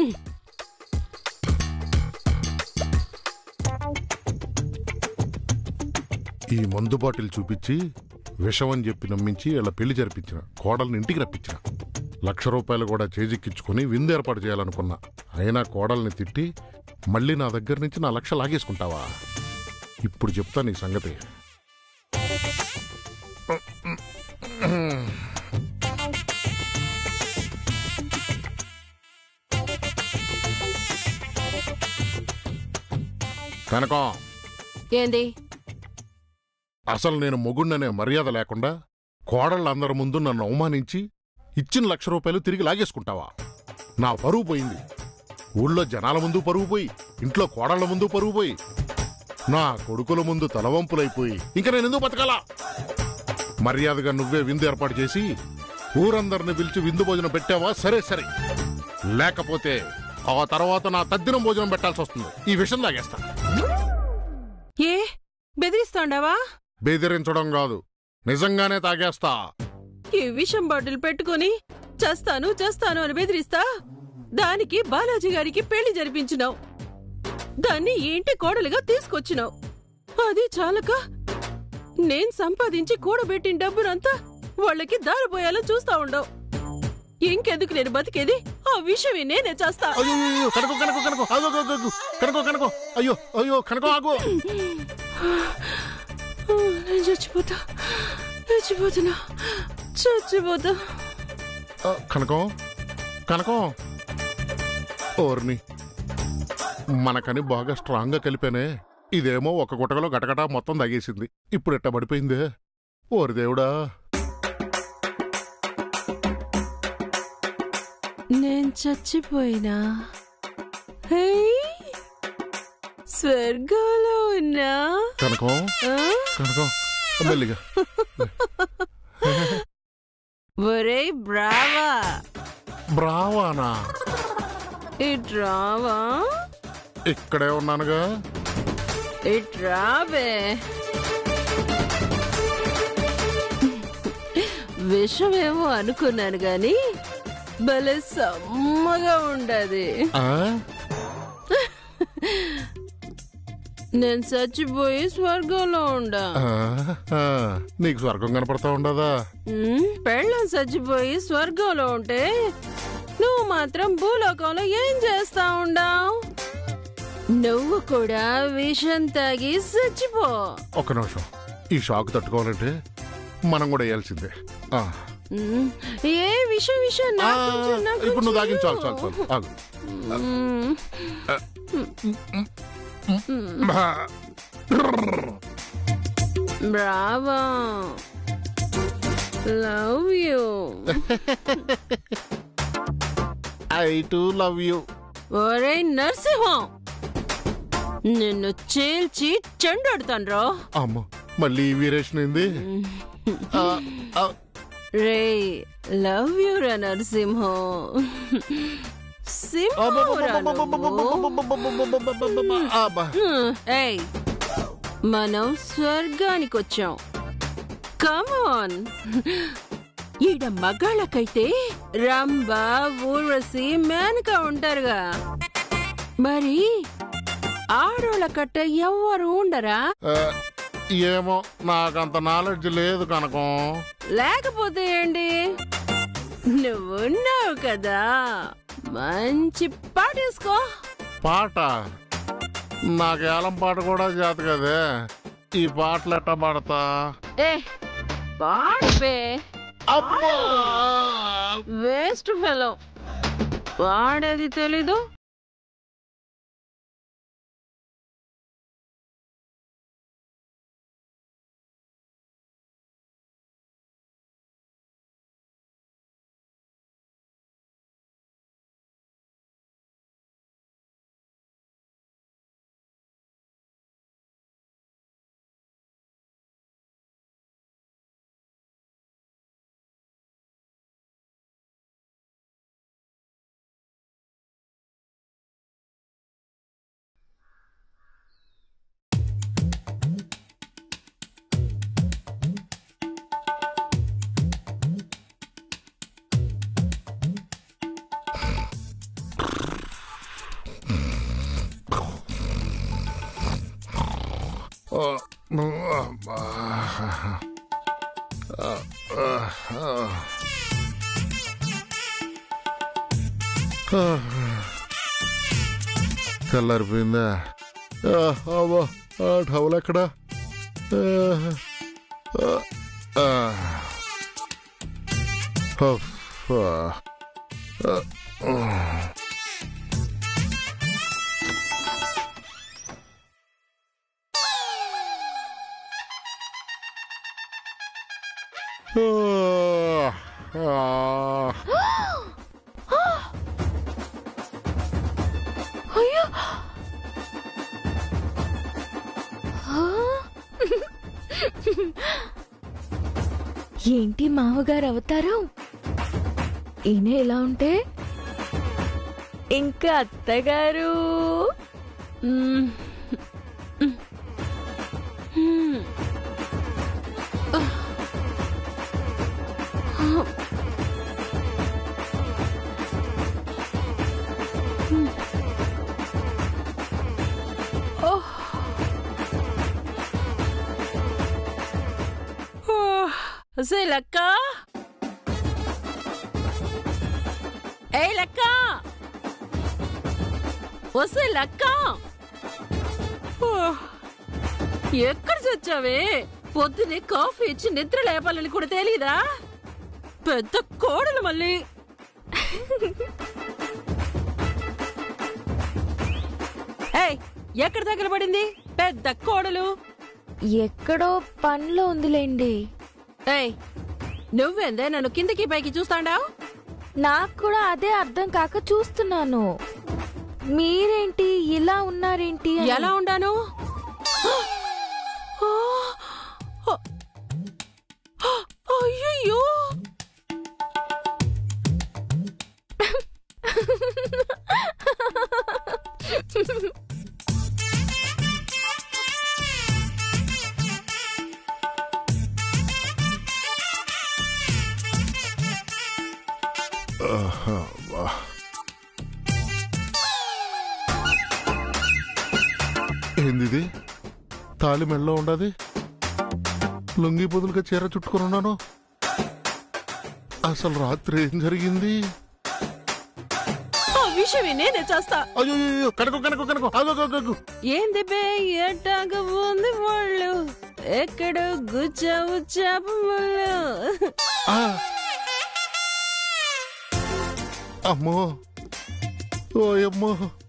ఈ మందు బాటిల్ చూపించి విషం అని చెప్పి నమ్మించి ఇలా పెళ్లి జరిపించిన కోడల్ని ఇంటికి రప్పించిన లక్ష రూపాయలు కూడా చేజిక్కించుకుని విందు ఏర్పాటు చేయాలనుకున్నా అయినా కోడల్ని తిట్టి మళ్ళీ నా దగ్గర నుంచి నా లక్ష లాగేసుకుంటావా ఇప్పుడు చెప్తా నీ సంగతి కనకం ఏంది అసలు నేను మొగుణ్ణనే మర్యాద లేకుండా కోడళ్ళందరి ముందు నన్ను అవమానించి ఇచ్చిన లక్ష రూపాయలు తిరిగి లాగేసుకుంటావా నా పరువు పోయింది ఊళ్ళో జనాల ముందు పరువు పోయి ఇంట్లో కోడళ్ల ముందు పరువు పోయి నా కొడుకుల ముందు తలవంపులైపోయి ఇంకా నేను ఎందుకు బతకాలా మర్యాదగా నువ్వే విందు ఏర్పాటు చేసి ఊరందరిని పిలిచి విందు భోజనం పెట్టావా సరే సరే లేకపోతే ఆ తర్వాత నా తద్దినం భోజనం పెట్టాల్సి వస్తుంది ఈ విషయం తాగేస్తా ఏ బెదిరిస్తాండావా బెదిరించడం కాదు నిజంగానే తాగేస్తా ఈ విషం బాటిల్ పెట్టుకొని చేస్తాను చేస్తాను అని బెదిరిస్తా దానికి బాలాజీ గారికి పెళ్లి జరిపించినావు దాన్ని ఈ ఇంటి కోడలుగా తీసుకొచ్చినావు అది చాలక నేను సంపాదించి కూడబెట్టిన డబ్బునంతా వాళ్ళకి దారిపోయేలా చూస్తా ఉండవు ఇంకెందుకు నేను బతికేది ఆ విషయమే నేనే చేస్తా అయ్యో అయ్యో, కనకో కనకో కనకో ఆగు, ఆగు, ఆగు, ఆగు. కనకో కనకో అయ్యో అయ్యో కనకో ఆగు నేను చచ్చిపోతా చచ్చిపోతున్నా చచ్చిపోతా ఆ, కనకం కనకం ఓర్ని మనకని బాగా స్ట్రాంగ్ గా కలిపానే ఇదేమో ఒక గుటకలో గటగట మొత్తం తగేసింది ఇప్పుడు ఎట్ట పడిపోయిందే ఓరి దేవుడా నేను చచ్చిపోయినా హే స్వర్గంలో ఉన్నా కనకం ఆ? కనకం మెల్లిగా ఒరేయ్ బ్రావా బ్రావానా ఇట్రావా ఇక్కడే ఉన్నానుగా ఇట్రావే విషమేమో అనుకున్నాను గాని భలే సమ్మగా ఉండదు ఆ? నేను చచ్చిపోయి స్వర్గంలో ఉండా ఆ, ఆ, నీకు స్వర్గం కనపడతా ఉండదా ఉమ్, పెళ్ళం చచ్చిపోయి స్వర్గంలో ఉంటే నువ్వు మాత్రం భూలోకంలో ఏం చేస్తా ఉండావు నువ్వు కూడా విషం తాగి చచ్చిపో ఒక్క నిమిషం ఈ షాక్ తట్టుకోవాలంటే మనం కూడా వేయాల్సిందే ఆ. ఉమ్, ఏ విషం విషం ఆ, నాకు కొంచెం, నాకు ఇప్పుడు నువ్వు కొంచెం. తాగించాలి చాలు చాలు ఆగు ఉమ్, బా. Bravo love you I too love you ఒరే నరసింహం నిన్ను చీల్చి చెండాడుతాన్రో అమ్మ మళ్ళీ ఈ వీరేషన్ ఏంది ఆ, ఆ, రే లవ్ యూ రా నరసింహం సింహం రా నువ్వు. అబ్బా. హ్మ్, ఏయ్ మనం స్వర్గానికి వచ్చాం కమాన్ ఈడ మగాళ్ళకైతే రంభ ఊర్వశి మేనక ఉంటారుగా మరి ఆడోళ్ళ కట్ట ఎవ్వరు ఉండరా ఆ, ఏమో నాకంత నాలెడ్జ్ లేదు కనకం లేకపోతే ఏంటి నువ్వున్నావు కదా మంచి పాటేసుకో పాట నాకు ఏలం పాట కూడా చేత కదే ఈ పాటలు ఎట్ట పాడతా ఏ పాడిపే అబ్బా వేస్ట్ ఫెలో పాడేది తెలీదు అబ్బా. ఆ, ఆ, ఆ. ఆ. తెల్లారిపోయిందా ఆ, అవ్వ, ఆ టవల్ ఎక్కడా ఆ, ఆ, ఆ. ఉఫ్, ఆ. ఆ, ఆ. ఆ. అయ్యో ఆ? ఏంటి మావగారు అవతారం ఈయన ఎలా ఉంటే ఇంకా అత్తగారు మ్మ్. మ్మ్. సే లక్క ఏ లక్క వసే లక్క ఓ, ఎక్కడ చచ్చావే పొద్దునే కాఫీ ఇచ్చి నిద్ర లేపాలని కూడా తెలీదా పెద్ద కోడలు మళ్ళీ ఏయ్ ఎక్కడ తగలబడింది పెద్ద కోడలు ఎక్కడో పనిలో ఉందిలేండి ఏయ్ నువ్వెందే నన్ను కిందకి పైకి చూస్తాండావు నాకు కూడా అదే అర్థం కాక చూస్తున్నాను మీరేంటి ఇలా ఉన్నారేంటి అని. ఎలా ఉండాను అయ్యయ్యో అబ్బా. ఏందిది తాలి మెళ్ళలో ఉండదు లుంగి పొదులుగా చీర చుట్టుకుని ఉన్నాను అసలు రాత్రి ఏం జరిగింది ఆ విషయమే నేనే చేస్తా అయ్యో అయ్యో, కనుకో కనుకో కనుకో అగో అగో, అగో. ఏంది బే ఎట్టాగ ఉంది వాళ్ళు ఎక్కడ గుచ్చావు చేపములు ఆ. అమ్మో ఓయమ్మో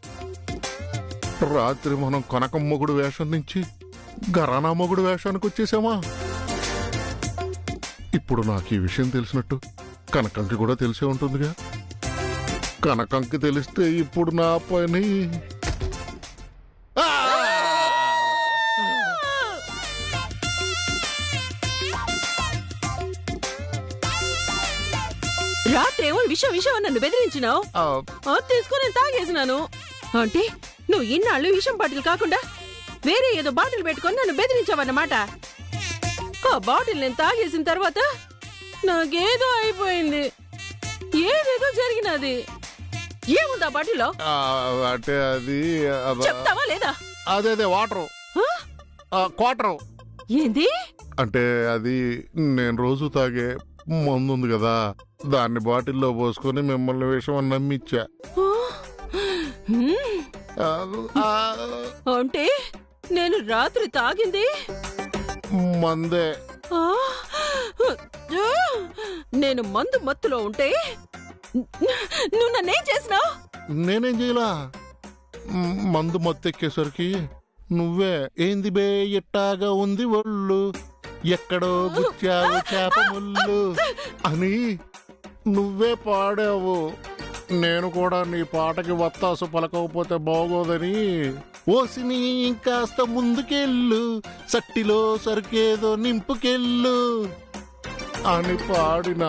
రాత్రి మనం కనకం మొగుడు వేషం నుంచి గరానా మొగుడు వేషానికి వచ్చేసామా ఇప్పుడు నాకు ఈ విషయం తెలిసినట్టు కనకంకి కూడా తెలిసే ఉంటుందిగా కనకంకి తెలిస్తే ఇప్పుడు నా పని ఆ! రాత్రి ఏమో విషయం విషయం అని నన్ను బెదిరించినావు ఆ, ఆ, తీసుకొని తాగేసినాను అంటే నువ్వు ఇన్నాళ్ళు విషం బాటిల్ కాకుండా వేరే ఏదో బాటిల్ పెట్టుకొని నన్ను బెదిరించావన్నమాట ఆ బాటిల్ నేను తాగేసిన తర్వాత నాకేదో అయిపోయింది ఏదేదో జరిగినది ఏముంది ఆ బాటిల్లో ఆ, అంటే అది అబ్బ, చెప్తావా లేదా అదే అదే వాటరు ఆ? క్వార్టరు ఏంది అంటే అది నేను రోజు తాగే మందు ఉంది కదా దాన్ని బాటిల్లో పోసుకొని మిమ్మల్ని విషయం అని నమ్మిచ్చా ఆ? హ్మ్. ఆ, ఆ, అంటే నేను రాత్రి తాగింది మందే ఆ? ఆ! నేను మందు మత్తులో ఉంటే నువ్వు నన్నేం చేసినావు నేనేం చేయలా మ్, మందు మొత్తెక్కేసరికి నువ్వే ఏంది బే ఎట్టాగా ఉంది ఒళ్ళు ఎక్కడో గుచ్చావు చేప ముళ్ళు అని నువ్వే పాడావు నేను కూడా నీ పాటకి వత్తాసు పలకకపోతే బాగోదని ఓసిని ఇంకాస్త ముందుకెళ్ళు సట్టిలో సరికేదో నింపుకెళ్ళు అని పాడినా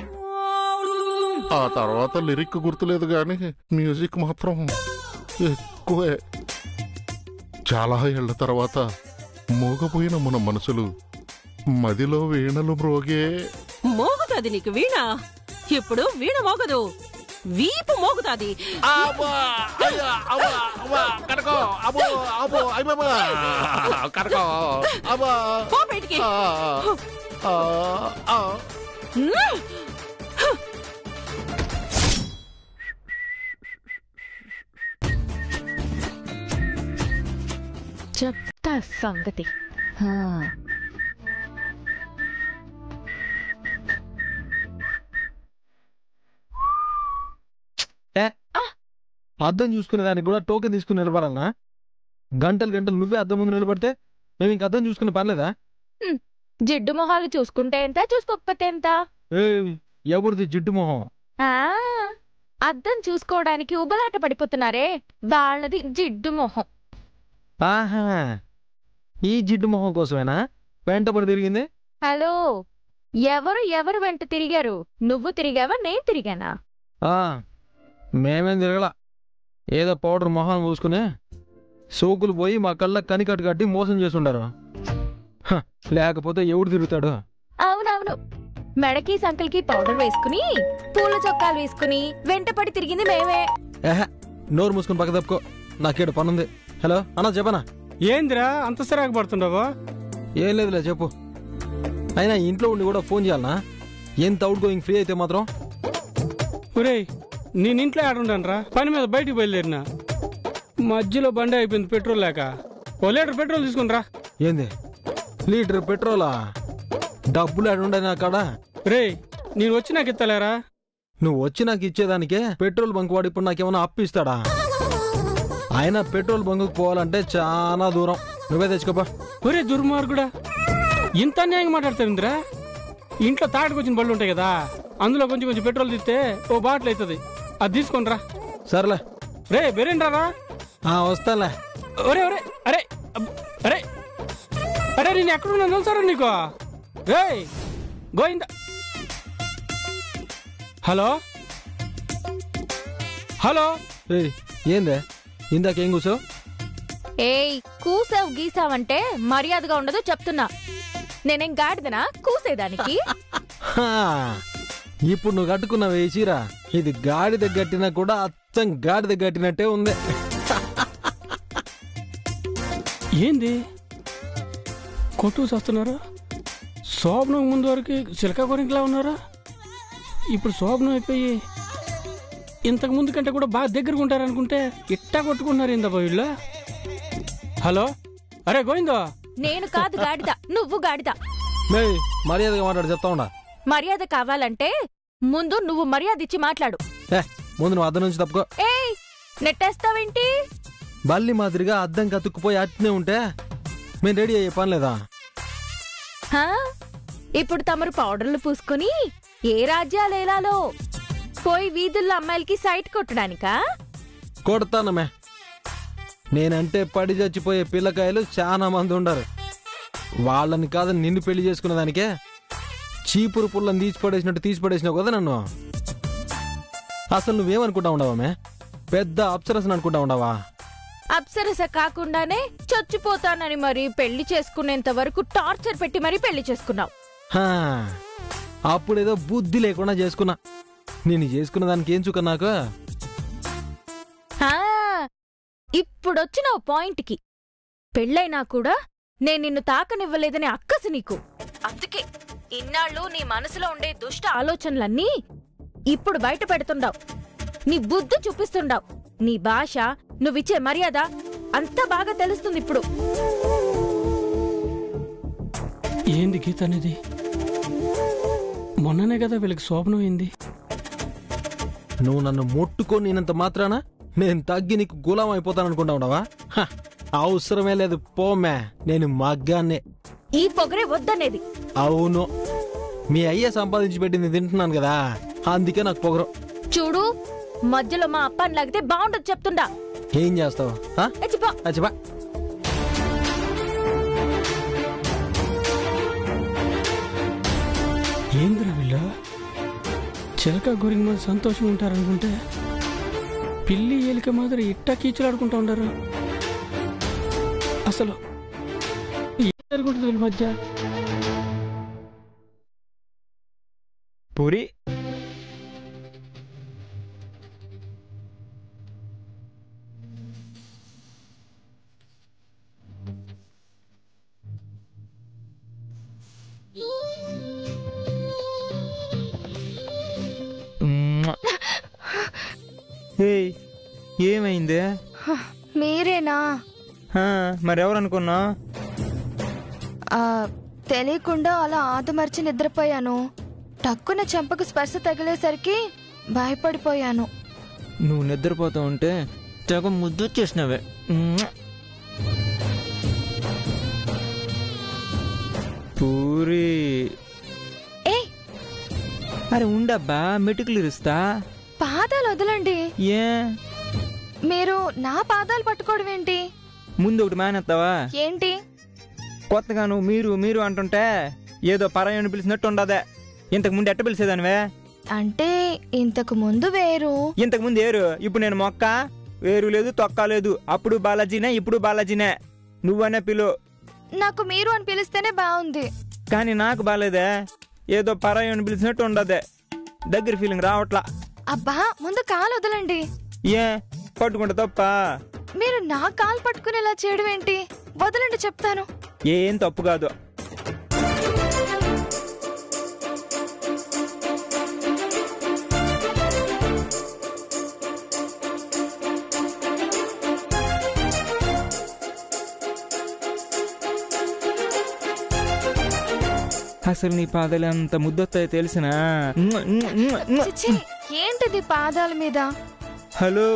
ఆ తర్వాత లిరిక్ గుర్తులేదు కానీ మ్యూజిక్ మాత్రం ఎక్కువే చాలా ఏళ్ల తర్వాత మోగపోయిన మన మనసులు మదిలో వీణలు మ్రోగే మోగుతుంది నీకు వీణ ఇప్పుడు వీణ మోగదు వీపు మోగుతాది అబ్బా, అయ్యా, అబ్బా, అబ్బా, కనకం, అబ్బో, అబ్బో, అయ్ బాబా, కనకం, అబ్బా, పో బయటికి ఆ, ఆ, ఆ. ఉమ్. చెప్తా సంగతి హా. అద్దం చూసుకునే దానికి కూడా టోకెన్ తీసుకుని నిలబడాలనా గంటలు గంటలు నువ్వే అద్దం ముందు నిలబడితే మేము ఇంక అద్దం చూసుకునే పర్లేదా జిడ్డు మొహాలు చూసుకుంటే ఎంత చూసుకోకపోతే ఎంత ఏయ్, ఎవరిది జిడ్డు మొహం ఆ అద్దం చూసుకోవడానికి ఉబలాట పడిపోతున్నారే వాళ్ళది జిడ్డు మొహం ఆహా ఈ జిడ్డు మొహం కోసమేనా వెంటబడి తిరిగింది హలో ఎవరు ఎవరు వెంట తిరిగారు నువ్వు తిరిగావా నేను తిరిగానా ఆ మేమేం తిరగల ఏదో పౌడర్ మొహాన్ని పూసుకుని సోకులు పోయి మా కళ్ళ కనికట్టు కట్టి మోసం చేస్తుండారు హ, లేకపోతే ఎవడు తిరుగుతాడు అవునవును మెడకి సంకల్కి పౌడర్ వేసుకుని పూల చొక్కాలు వేసుకుని వెంటపడి తిరిగింది మేమే ఏహే నోరు మూసుకుని పక్క తప్పుకో నాకేడు పనుంది హలో అన్నా చెప్పనా ఏందిరా అంత సిరాకు పడుతుండవు ఏం లేదులే చెప్పు అయినా ఇంట్లో ఉండి కూడా ఫోన్ చేయాలనా ఎంత అవుట్ గోయింగ్ ఫ్రీ అయితే మాత్రం ఒరేయ్ నేను ఇంట్లో ఆడుండనురా పని మీద బయటికి బయలుదేరినా మధ్యలో బండి అయిపోయింది పెట్రోల్ లేక ఓ లీటర్ పెట్రోల్ తీసుకునిరా ఏంది లీటర్ పెట్రోలా డబ్బులు ఆడుండే నా కాడ రేయ్ నేను వచ్చి నాకు ఇస్తలేరా నువ్వు వచ్చి నాకు ఇచ్చేదానికే పెట్రోల్ బంక్ వాడు ఇప్పుడు నాకేమైనా అప్పు ఇస్తాడా ఆయన పెట్రోల్ బంకుకు పోవాలంటే చాలా దూరం నువ్వే తెచ్చుకోపా ఒరే దుర్మార్గుడా ఇంత అన్యాయంగా మాట్లాడతావిందిరా ఇంట్లో తాటికొచ్చిన బళ్ళు ఉంటాయి కదా అందులో కొంచెం కొంచెం పెట్రోల్ తీస్తే ఓ బాటిల్ అవుతుంది అది తీసుకొనిరా సర్లే రే బెరేండ్రారా ఆ వస్తాలే ఒరే ఒరే అరే అబ్బ, అరే అరే నేను ఎక్కడున్నా తెలుసారా నీకు రే గోయింద హలో హలో ఏయ్ ఏందే ఇందాకేం కూర్చో ఏయ్ కూసావు గీసావంటే మర్యాదగా ఉండదు చెప్తున్నా నేనేం గాడిదనా కూసేదానికి హా, ఇప్పుడు నువ్వు కట్టుకున్నావు ఈ చీర ఇది గాడిద కట్టినా కూడా అచ్చం గాడిద కట్టినట్టే ఉంది ఏంది కొట్టు చేస్తున్నారు శోభనం ముందు వరకు చిలక కొరికలా ఉన్నారా ఇప్పుడు శోభనం అయిపోయి ఇంతకు ముందు కంటే కూడా బాగా దగ్గరగా ఉంటారనుకుంటే ఇట్టా కొట్టుకున్నారు ఏందబ్బా వీళ్ళు హలో అరే గోవిందో నేను కాదు గాడిద నువ్వు గాడిద మేయ్ మర్యాదగా మాట్లాడు చెప్తా ఉండా మర్యాద కావాలంటే ముందు నువ్వు మర్యాద ఇచ్చి మాట్లాడు ఏ ముందు నువ్వు అద్దం నుంచి తప్పుకో ఏయ్ నెట్టేస్తావేంటి బల్లి మాదిరిగా అద్దం కతుక్కుపోయి అట్నే ఉంటే మేము రెడీ అయ్యే పని లేదా హా? ఇప్పుడు తమరు పౌడర్లు పూసుకుని ఏ రాజ్యాలేలాలో పోయి వీధుల్లో అమ్మాయిలకి సైట్ కొట్టడానికా కొడతానమే నేనంటే పడి చచ్చిపోయే పిల్లకాయలు చాలా మంది ఉండరు వాళ్ళని కాదు నిన్ను పెళ్లి చేసుకునే దానికే చీపురు పుల్లని తీసి పడేసినట్టు తీసి పడేసినావు కదా నన్ను అసలు నువ్వేమనుకుంటా ఉండవామే పెద్ద అప్సరసని అనుకుంటా ఉండవా అప్సరస కాకుండానే చచ్చిపోతానని మరి పెళ్లి చేసుకునేంత వరకు టార్చర్ పెట్టి మరీ పెళ్లి చేసుకున్నావు హా, అప్పుడేదో బుద్ధి లేకుండా చేసుకున్నా నేను చేసుకున్న దానికి ఏం చుక్క నాకు హా, ఇప్పుడొచ్చినావు పాయింట్కి పెళ్ళైనా కూడా నేను నిన్ను తాకనివ్వలేదని అక్కసి నీకు అందుకే ఇన్నాళ్ళు నీ మనసులో ఉండే దుష్ట ఆలోచనలన్నీ ఇప్పుడు బయట పెడుతుండావు నీ బుద్ధి చూపిస్తుండావు నీ భాష నువ్విచ్చే మర్యాద అంతా బాగా తెలుస్తుంది ఇప్పుడు ఏంది గీత అనేది మొన్ననే కదా వీళ్ళకి శోభనం అయింది నువ్వు నన్ను ముట్టుకొని నేనంత మాత్రాన నేను తగ్గి నీకు గులాం అయిపోతాను అనుకుంటా ఉండవా హ, అవసరమే లేదు పోమే నేను మగ్గాన్నే ఈ పొగరే వద్దనేది అవును మీ అయ్య సంపాదించి పెట్టింది తింటున్నాను కదా అందుకే నాకు పొగరు చూడు మధ్యలో మా అప్పని లాగితే బాగుండదు చెప్తుండా ఏం చేస్తావు ఆ? ఎచ్చిపో అచ్చిపా ఏందిరా వీళ్ళు చిలక గురించి మంది సంతోషంగా ఉంటారనుకుంటే పిల్లి ఏలిక మాదిరి ఇట్టా కీచులాడుకుంటా ఉంటారు అసలు ఏం జరుగుతుంది వీళ్ళ మధ్య పూరి ఏయ్ ఏమైంది మీరేనా హా, మరెవరు అనుకున్నా ఆ, తెలియకుండా అలా ఆదమర్చి నిద్రపోయాను టక్కున చెంపకు స్పర్శ తగిలేసరికి భయపడిపోయాను నువ్వు నిద్రపోతూ ఉంటే తెగ ముద్దు చేసినవే పూరి ఏ అరే ఉండబ్బా మెటుకులు ఇరుస్తా పాదాలు వదలండి ఏ మీరు నా పాదాలు పట్టుకోవడం ఏంటి ముందు ఒకటి మానేస్తావా ఏంటి కొత్తగా నువ్వు మీరు మీరు అంటుంటే ఏదో పరాయణ పిలిచినట్టు ఉండదే ఇంతకు ముందు ఎట్ట పిలిచేదానివే అంటే ఇంతకు ముందు వేరు ఇంతకు ముందు ఏరు ఇప్పుడు నేను మొక్క వేరు లేదు తొక్క లేదు అప్పుడు బాలాజీనే ఇప్పుడు బాలాజీనే నువ్వనే పిలు నాకు మీరు అని పిలిస్తేనే బాగుంది కానీ నాకు బాలేదే ఏదో పరాయణ పిలిచినట్టు ఉండదే దగ్గర ఫీలింగ్ రావట్లా అబ్బా ముందు కాలు వదలండి ఏ పట్టుకుంటే తప్ప మీరు నా కాలు పట్టుకునేలా చేయడం ఏంటి వదలండి చెప్తాను ఏం తప్పు కాదు అసలు నీ పాదాలు ఎంత ముద్దొస్తాయో తెలిసినా చిచ్చి ఏంటిది పాదాల మీద హలో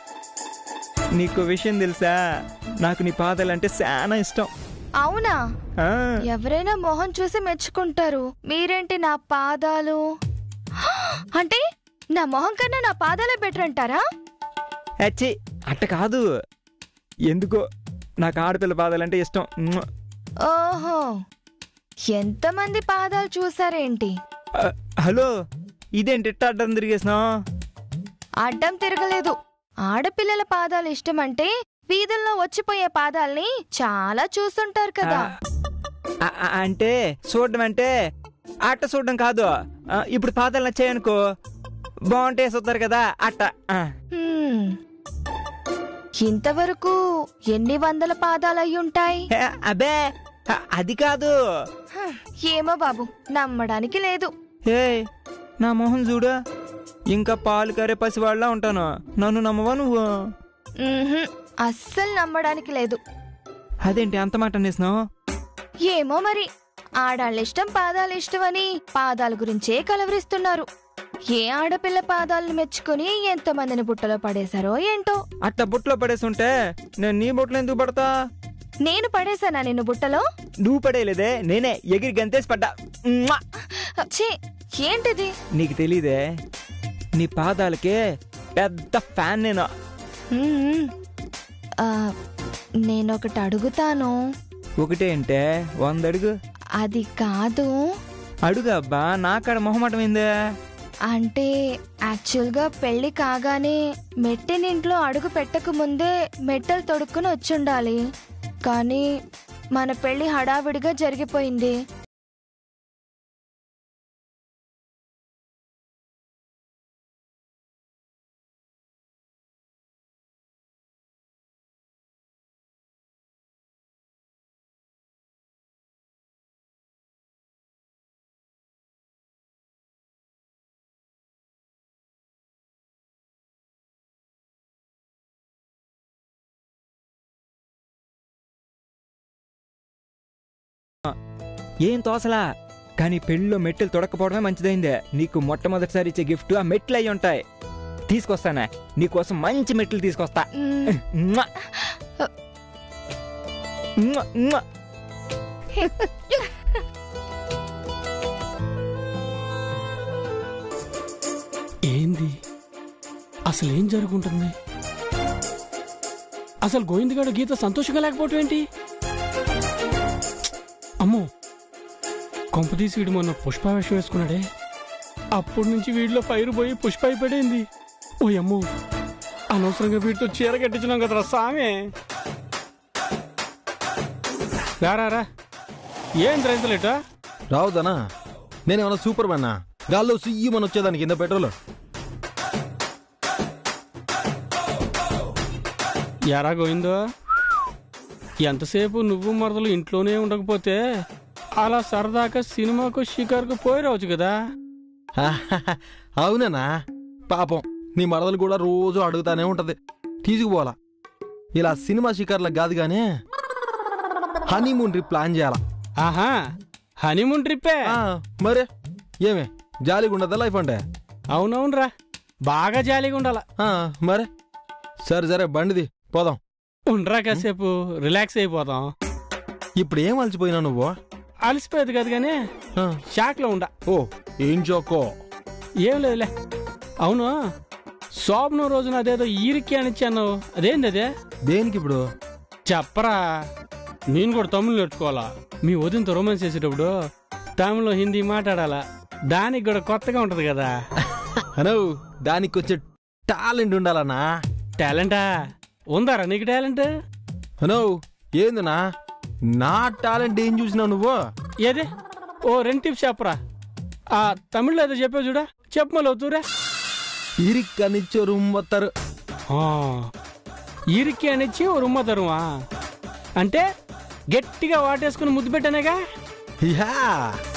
నీకు విషయం తెలుసా నాకు నీ పాదాలంటే చాలా ఇష్టం అవునా ఆ, ఎవరైనా మొహం చూసి మెచ్చుకుంటారు మీరేంటి నా పాదాలు అంటే నా మొహం కన్నా నా పాదాలే బెటర్ అంటారా అచ్చి అట్ట కాదు ఎందుకో నాకు ఆడపిల్ల పాదాలంటే ఇష్టం మ్మ్. ఓహో ఎంతమంది పాదాలు చూసారేంటి ఆ, హలో ఇదేంటి ఇట్ట అడ్డం తిరిగేసినావు అడ్డం తిరగలేదు ఆడపిల్లల పాదాలు ఇష్టమంటే వీధుల్లో వచ్చిపోయే పాదాల్ని చాలా చూస్తుంటారు కదా ఆ, ఆ, అంటే చూడడం అంటే అట్ట చూడడం కాదు ఆ, ఇప్పుడు పాదాలు నచ్చాయనుకో బాగుంటే చూస్తారు కదా అట్ట ఆ. హ్మ్. ఇంతవరకు ఎన్ని వందల పాదాలు అయ్యుంటాయి హే, అబ్బే ఆ, అది కాదు హ, ఏమో బాబు నమ్మడానికి లేదు హే నా మొహం చూడు ఇంకా పాలు కరే పసివాళ్ళ ఉంటాను నన్ను నమ్మవా నువ్వు ఉహుం, అస్సలు నమ్మడానికి లేదు అదేంటి అంత మాట అనేసినావు ఏమో మరి ఆడాళ్ళ ఇష్టం పాదాలు ఇష్టం అని పాదాల గురించే కలవరిస్తున్నారు ఏ ఆడపిల్ల పాదాలను మెచ్చుకుని ఎంతమందిని బుట్టలో పడేశారో ఏంటో అట్ట బుట్టలో పడేసుంటే నేను నీ బుట్టలో ఎందుకు పడతా నేను పడేశానా నిన్ను బుట్టలో నువ్వు పడేయలేదే నేనే ఎగిరి గంతేసి పడ్డా ఉమ్మా! ఛీ ఏంటిది నీకు తెలీదే నీ పాదాలకే పెద్ద ఫ్యాన్ నేను ఉమ్, ఆ, నేనొకటి అడుగుతాను ఒకటే అంటే వంద అడుగు అది కాదు అడుగు అబ్బా నాకాడ మొహమాటమైందే అంటే యాక్చువల్గా పెళ్లి కాగానే మెట్టినింట్లో అడుగు పెట్టక ముందే మెట్టలు తొడుక్కుని వచ్చుండాలి కానీ మన పెళ్లి హడావిడిగా జరిగిపోయింది ఏం తోసలా కానీ పెళ్ళిలో మెట్టెలు తొడకపోవడమే మంచిదైందే నీకు మొట్టమొదటిసారి ఇచ్చే గిఫ్ట్ ఆ మెట్లు అయి ఉంటాయి తీసుకొస్తానా నీకోసం మంచి మెట్లు తీసుకొస్తా మ్, మ్వా! మ్వా! మ్వా! ఏంది అసలు ఏం జరుగుంటుంది అసలు గోవిందగాడు గీత సంతోషంగా లేకపోవటం ఏంటి అమ్మో కొంపతీసి వీడు మొన్న పుష్పావేశం వేసుకున్నాడే అప్పటి నుంచి వీడిలో ఫైర్ పోయి పుష్ప అయిపోయింది ఓ అమ్మో అనవసరంగా వీటితో చీర కట్టించినాం కదరా సామే రారా రా ఏం రైతులేటా రావుదనా నేనేమన్నా సూపర్ మ్యాన్నా గాల్లో సుయ్యమని వచ్చేదానికి కింద పెట్రోల్ ఎరా గోవిందో ఎంతసేపు నువ్వు మరదలు ఇంట్లోనే ఉండకపోతే అలా సరదాగా సినిమాకు షికారుకు పోయి రావచ్చు కదా అవునన్నా పాపం నీ మరదలు కూడా రోజు అడుగుతానే ఉంటది తీసుకుపోవాలా ఇలా సినిమా షికార్లకు కాదు కానీ హనీమూన్ ట్రిప్ ప్లాన్ చేయాలా ఆహా హనీమూన్ ట్రిప్పే ఆ, మరే ఏమే జాలీగా ఉండదా లైఫ్ అంటే అవునవునరా బాగా జాలీగా ఉండాల ఆ, మరే సరే సరే బండిది పోదాం ఉండరా కాసేపు రిలాక్స్ అయిపోతాం ఇప్పుడు ఏం అలసిపోయినా నువ్వు అలసిపోయేది కాదు కానీ ఆ, షాక్లో ఉండ ఓ ఏం చోకో ఏం లేదులే అవును శోభనం రోజున అదేదో ఈరిక్కి అనిచ్చి అన్నావు అదేంది అదే దేనికి ఇప్పుడు చెప్పరా నేను కూడా తమిళ్ నేర్చుకోవాలా మీ వదినతో రొమాన్స్ చేసేటప్పుడు తమిళ్లో హిందీ మాట్లాడాలా దానికి కూడా కొత్తగా ఉంటది కదా అనో దానికి వచ్చే టాలెంట్ ఉండాలన్నా టాలెంటా ఉందారా నీకు టాలెంట్ అనో ఏందన్నా నా టాలెంట్ ఏం చూసినావు నువ్వు ఏది ఓ రెండు టిప్స్ చెప్పరా ఆ తమిళ్లో ఏదో చెప్పావు చూడా చెప్పు మళ్ళీ అవుతురా ఇరిక్కనిచ్చే రుమ్మత్తరు ఇరికి అనిచ్చి ఓ రుమ్మ తరువా అంటే గట్టిగా వాటేసుకుని ముద్దు పెట్టానేగా యా